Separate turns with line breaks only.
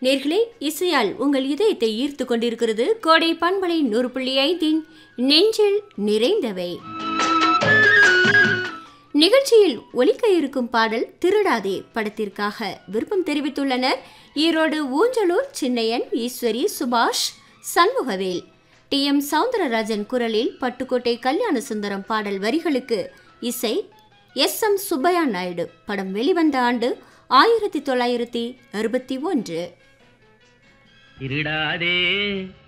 நேர்களே இசையால் உங்கள் இதயத்தை ஈர்த்து கொண்டிருக்கிறது கோடை பண்பலை நூறு புள்ளி ஐந்தின் நெஞ்சில் நிறைந்தவை நிகழ்ச்சியில் ஒலிக்க இருக்கும் பாடல் திருடாதே படத்திற்காக விருப்பம் தெரிவித்துள்ளனர் ஈரோடு ஊஞ்சலூர் சின்னையன் ஈஸ்வரி சுபாஷ் சண்முகவேல் டி எம் சவுந்தரராஜன் குரலில் பட்டுக்கோட்டை கல்யாண சுந்தரம் பாடல் வரிகளுக்கு இசை எஸ் எம் சுப்பையா நாயுடு படம் வெளிவந்த ஆண்டு ஆயிரத்தி தொள்ளாயிரத்தி அறுபத்தி ஒன்று
திருடாதே